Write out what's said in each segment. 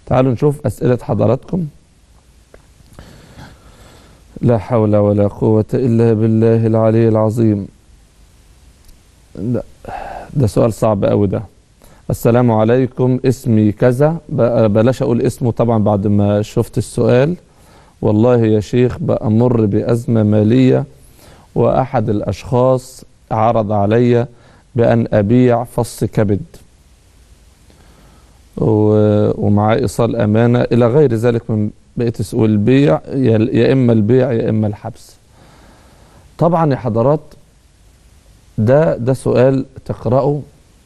تعالوا نشوف أسئلة حضراتكم لا حول ولا قوة إلا بالله العلي العظيم ده, ده سؤال صعب أوي ده السلام عليكم اسمي كذا ب- بلاش أقول اسمه طبعا بعد ما شفت السؤال والله يا شيخ بأمر بأزمة مالية وأحد الأشخاص عرض علي بأن أبيع فص كبد و- ومعاه إيصال أمانة إلى غير ذلك من بقية السؤال البيع يا يا إما البيع يا إما الحبس طبعا يا حضرات ده ده سؤال تقرأه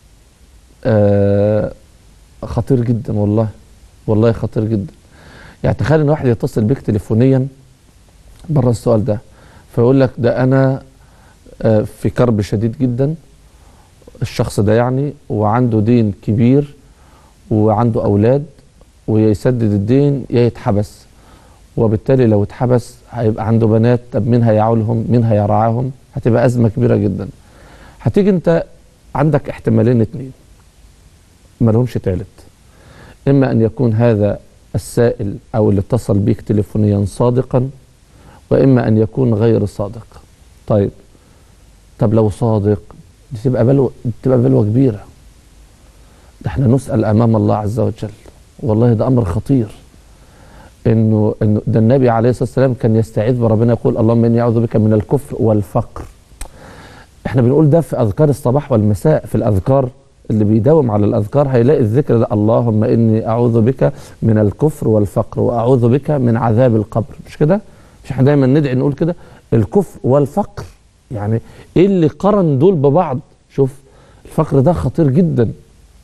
آه خطير جدا والله والله خطير جدا يعني تخيل ان واحد يتصل بيك تليفونيا بره السؤال ده فيقول لك ده انا آه في كرب شديد جدا الشخص ده يعني وعنده دين كبير وعنده اولاد ويسدد الدين يا يتحبس وبالتالي لو اتحبس هيبقى عنده بنات طب مين هيعولهم مين هيرعاهم هتبقى ازمه كبيره جدا هتيجي انت عندك احتمالين اتنين ما لهمش تالت اما ان يكون هذا السائل او اللي اتصل بيك تليفونيا صادقا واما ان يكون غير صادق طيب طب لو صادق دي تبقى بلوى تبقى بلوى كبيره ده احنا نسال امام الله عز وجل والله ده امر خطير انه انه ده النبي عليه الصلاه والسلام كان يستعيذ بربنا يقول اللهم اني اعوذ بك من الكفر والفقر احنا بنقول ده في اذكار الصباح والمساء في الاذكار اللي بيداوم على الاذكار هيلاقي الذكر ده اللهم اني اعوذ بك من الكفر والفقر واعوذ بك من عذاب القبر مش كده مش احنا دايما ندعي نقول كده الكفر والفقر يعني ايه اللي قرن دول ببعض شوف الفقر ده خطير جدا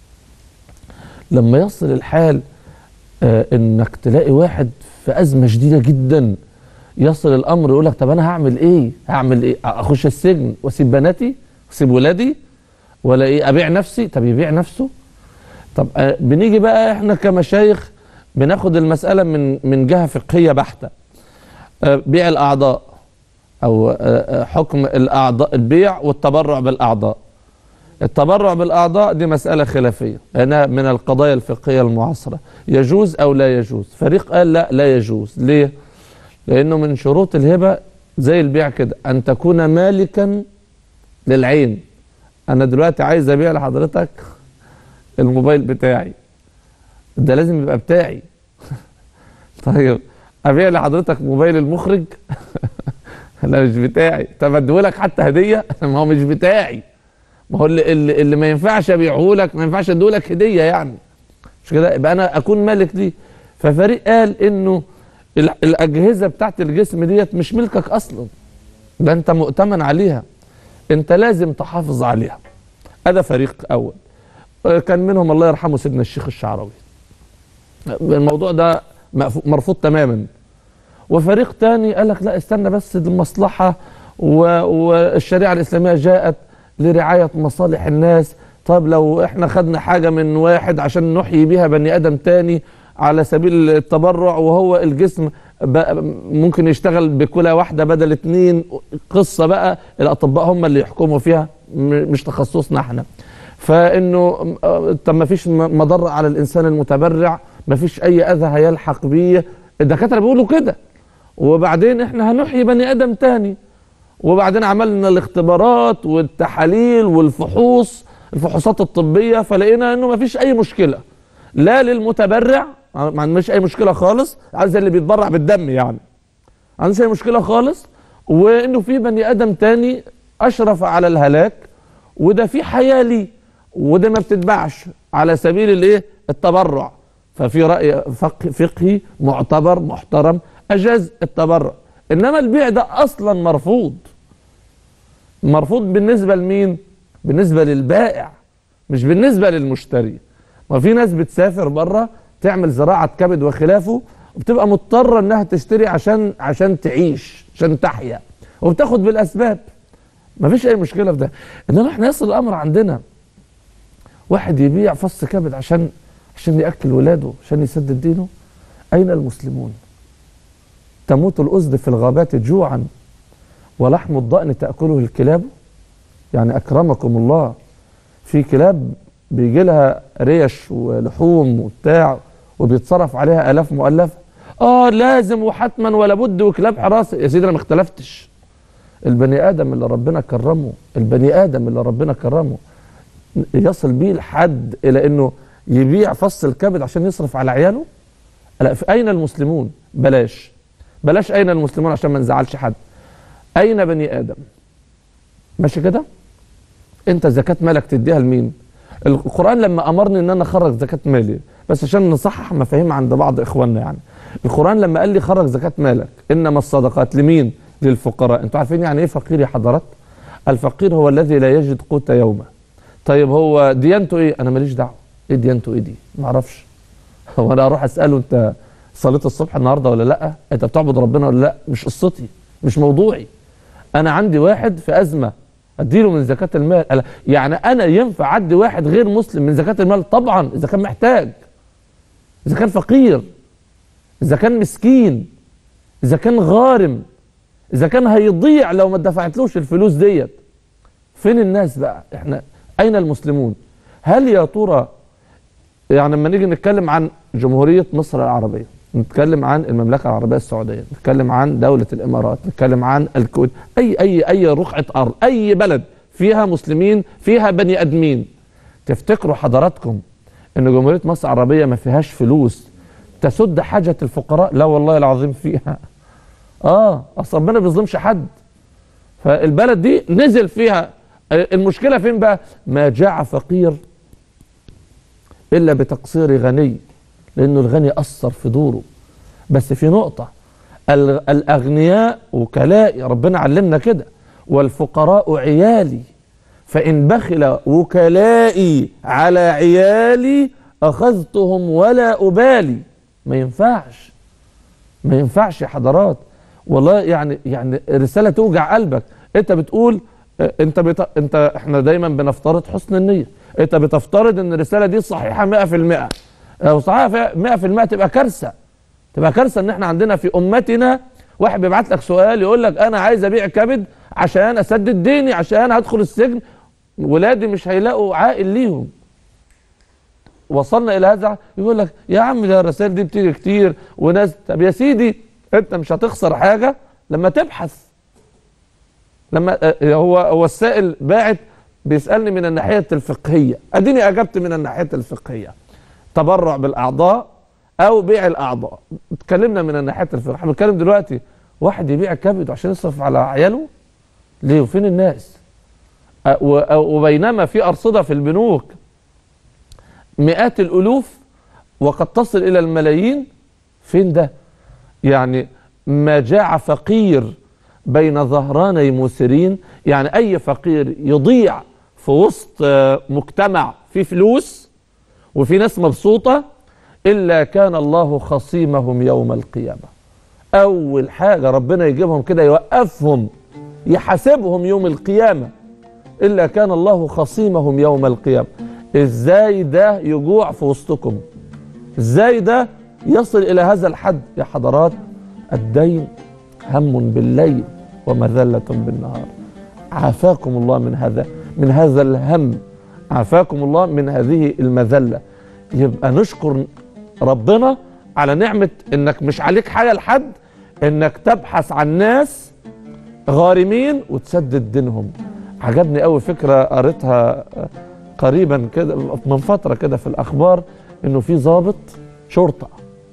لما يصل الحال آه انك تلاقي واحد في ازمه شديده جدا يصل الامر يقول لك طب انا هعمل ايه هعمل ايه اخش السجن واسيب بناتي واسيب ولادي ولا ايه ابيع نفسي طب يبيع نفسه طب آه بنيجي بقى احنا كمشايخ بناخد المساله من من جهه فقهيه بحته آه بيع الاعضاء او آه آه، حكم الاعضاء البيع والتبرع بالاعضاء التبرع بالاعضاء دي مساله خلافيه هنا من القضايا الفقهيه المعاصره يجوز او لا يجوز فريق قال لا لا يجوز ليه لانه من شروط الهبه زي البيع كده ان تكون مالكا للعين انا دلوقتي عايز ابيع لحضرتك الموبايل بتاعي ده لازم يبقى بتاعي طيب ابيع لحضرتك موبايل المخرج لا مش بتاعي طب اديهولك حتى هديه ما هو مش بتاعي ما هو اللي, اللي, اللي ما ينفعش ابيعه لك ما ينفعش اديهولك هديه يعني مش كده يبقى انا اكون مالك دي ففريق قال انه ال- الاجهزه بتاعت الجسم ديت مش ملكك اصلا ده انت مؤتمن عليها انت لازم تحافظ عليها هذا فريق اول آه، كان منهم الله يرحمه سيدنا الشيخ الشعراوي الموضوع ده مقفو- مرفوض تماما وفريق تاني قال لك لا استنى بس دي المصلحة و- والشريعة الإسلامية جاءت لرعاية مصالح الناس طب لو احنا خدنا حاجة من واحد عشان نحيي بيها بني آدم تاني على سبيل التبرع وهو الجسم بقى ممكن يشتغل بكلى واحدة بدل اتنين قصة بقى الأطباء هم اللي يحكموا فيها م- مش تخصصنا احنا فانه آه، طب ما فيش م- مضره على الانسان المتبرع ما فيش اي اذى هيلحق بيه الدكاتره بيقولوا كده وبعدين احنا هنحيي بني ادم تاني وبعدين عملنا الاختبارات والتحاليل والفحوص الفحوصات الطبيه فلقينا انه ما فيش اي مشكله لا للمتبرع ما عندناش اي مشكله خالص عايز اللي بيتبرع بالدم يعني ما عندناش اي مشكله خالص وانه في بني ادم تاني اشرف على الهلاك وده في حياه ليه وده ما بتتباعش على سبيل الايه التبرع ففي راي فقه فقهي معتبر محترم اجاز التبرع انما البيع ده اصلا مرفوض مرفوض بالنسبه لمين بالنسبه للبائع مش بالنسبه للمشتري ما في ناس بتسافر بره تعمل زراعه كبد وخلافه وبتبقى مضطره انها تشتري عشان عشان تعيش عشان تحيا وبتاخد بالاسباب ما فيش اي مشكله في ده انما احنا يصل الامر عندنا واحد يبيع فص كبد عشان عشان ياكل ولاده عشان يسدد دينه اين المسلمون تموت الاسد في الغابات جوعا ولحم الضأن تاكله الكلاب يعني اكرمكم الله في كلاب بيجي لها ريش ولحوم وبتاع وبيتصرف عليها الاف مؤلفه اه لازم وحتما ولا بد وكلاب حراسه يا سيدي انا ما اختلفتش البني ادم اللي ربنا كرمه البني ادم اللي ربنا كرمه يصل بيه الحد الى انه يبيع فص الكبد عشان يصرف على عياله لا في اين المسلمون بلاش بلاش اين المسلمون عشان ما نزعلش حد اين بني ادم ماشي كده انت زكاه مالك تديها لمين القران لما امرني ان انا اخرج زكاه مالي بس عشان نصحح مفاهيم عند بعض اخواننا يعني القران لما قال لي خرج زكاه مالك انما الصدقات لمين للفقراء انتوا عارفين يعني ايه فقير يا حضرات الفقير هو الذي لا يجد قوت يومه طيب هو ديانته ايه انا ماليش دعوه ايه ديانته ايه دي ما اعرفش هو انا اروح اساله انت صليت الصبح النهارده ولا لا انت بتعبد ربنا ولا لا مش قصتي مش موضوعي انا عندي واحد في ازمه اديله من زكاه المال ألا- يعني انا ينفع ادي واحد غير مسلم من زكاه المال طبعا اذا كان محتاج اذا كان فقير اذا كان مسكين اذا كان غارم اذا كان هيضيع لو ما دفعتلوش الفلوس ديت فين الناس بقى احنا اين المسلمون هل يا ترى يعني لما نيجي نتكلم عن جمهورية مصر العربية نتكلم عن المملكة العربية السعودية نتكلم عن دولة الإمارات نتكلم عن الكويت أي أي أي رقعة أرض أي بلد فيها مسلمين فيها بني آدمين تفتكروا حضراتكم إن جمهورية مصر العربية ما فيهاش فلوس تسد حاجة الفقراء لا والله العظيم فيها آه أصل ربنا ما بيظلمش حد فالبلد دي نزل فيها المشكلة فين بقى ما جاع فقير إلا بتقصير غني لأنه الغني أثر في دوره بس في نقطة ال- الأغنياء وكلائي ربنا علمنا كده والفقراء عيالي فإن بخل وكلائي على عيالي أخذتهم ولا أبالي ما ينفعش ما ينفعش يا حضرات والله يعني يعني رسالة توجع قلبك انت بتقول اه، انت بت... انت احنا دايما بنفترض حسن النية انت بتفترض ان الرسالة دي صحيحة 100% لو صحيحة 100% تبقى كارثة تبقى كارثة ان احنا عندنا في امتنا واحد بيبعت لك سؤال يقول لك انا عايز ابيع كبد عشان اسدد ديني عشان هدخل السجن ولادي مش هيلاقوا عائل ليهم وصلنا الى هذا يقول لك يا عم ده الرسائل دي بتيجي كتير وناس طب يا سيدي انت مش هتخسر حاجه لما تبحث لما اه، هو هو السائل باعت بيسالني من الناحيه الفقهيه اديني اجبت من الناحيه الفقهيه تبرع بالاعضاء او بيع الاعضاء اتكلمنا من الناحيه الفقهيه احنا بنتكلم دلوقتي واحد يبيع كبد عشان يصرف على عياله ليه وفين الناس اه، و- اه، وبينما في ارصده في البنوك مئات الالوف وقد تصل الى الملايين فين ده يعني ما جاع فقير بين ظهراني مسرين يعني اي فقير يضيع في وسط آه، مجتمع فيه فلوس وفي ناس مبسوطه الا كان الله خصيمهم يوم القيامه اول حاجه ربنا يجيبهم كده يوقفهم يحاسبهم يوم القيامه الا كان الله خصيمهم يوم القيامه ازاي ده يجوع في وسطكم ازاي ده يصل الى هذا الحد يا حضرات الدين هم بالليل ومذله بالنهار عافاكم الله من هذا من هذا الهم عافاكم الله من هذه المذله يبقى نشكر ربنا على نعمه انك مش عليك حاجه لحد انك تبحث عن ناس غارمين وتسدد دينهم عجبني قوي فكره قريتها قريبا كده من فتره كده في الاخبار انه في ضابط شرطه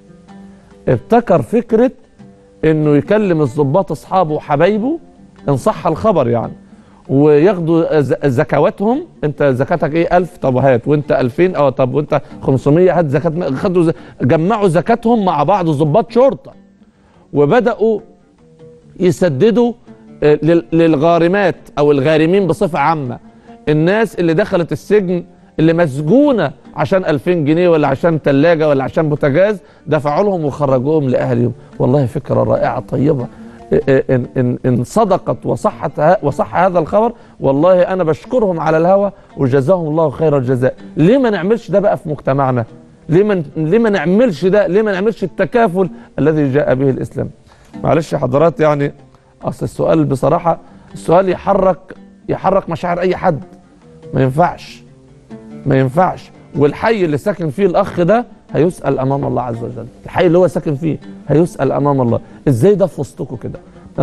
ابتكر فكره انه يكلم الضباط اصحابه وحبايبه ان صح الخبر يعني وياخدوا ز- زكواتهم انت زكاتك ايه 1000 طب هات وانت 2000 اه طب وانت 500 هات زكاه خدوا ز- جمعوا زكاتهم مع بعض ضباط شرطه وبداوا يسددوا آه، لل- للغارمات او الغارمين بصفه عامه الناس اللي دخلت السجن اللي مسجونه عشان 2000 جنيه ولا عشان ثلاجه ولا عشان بوتاجاز دفعوا لهم وخرجوهم لاهلهم والله فكره رائعه طيبه ان ان ان صدقت وصحت ه- وصح هذا الخبر والله انا بشكرهم على الهوى وجزاهم الله خير الجزاء ليه ما نعملش ده بقى في مجتمعنا ليه ما ليه ما نعملش ده ليه ما نعملش التكافل الذي جاء به الاسلام معلش يا حضرات يعني اصل السؤال بصراحه السؤال يحرك يحرك مشاعر اي حد ما ينفعش ما ينفعش والحي اللي ساكن فيه الاخ ده هيسال امام الله عز وجل الحي اللي هو ساكن فيه هيسال امام الله ازاي ده في وسطكم كده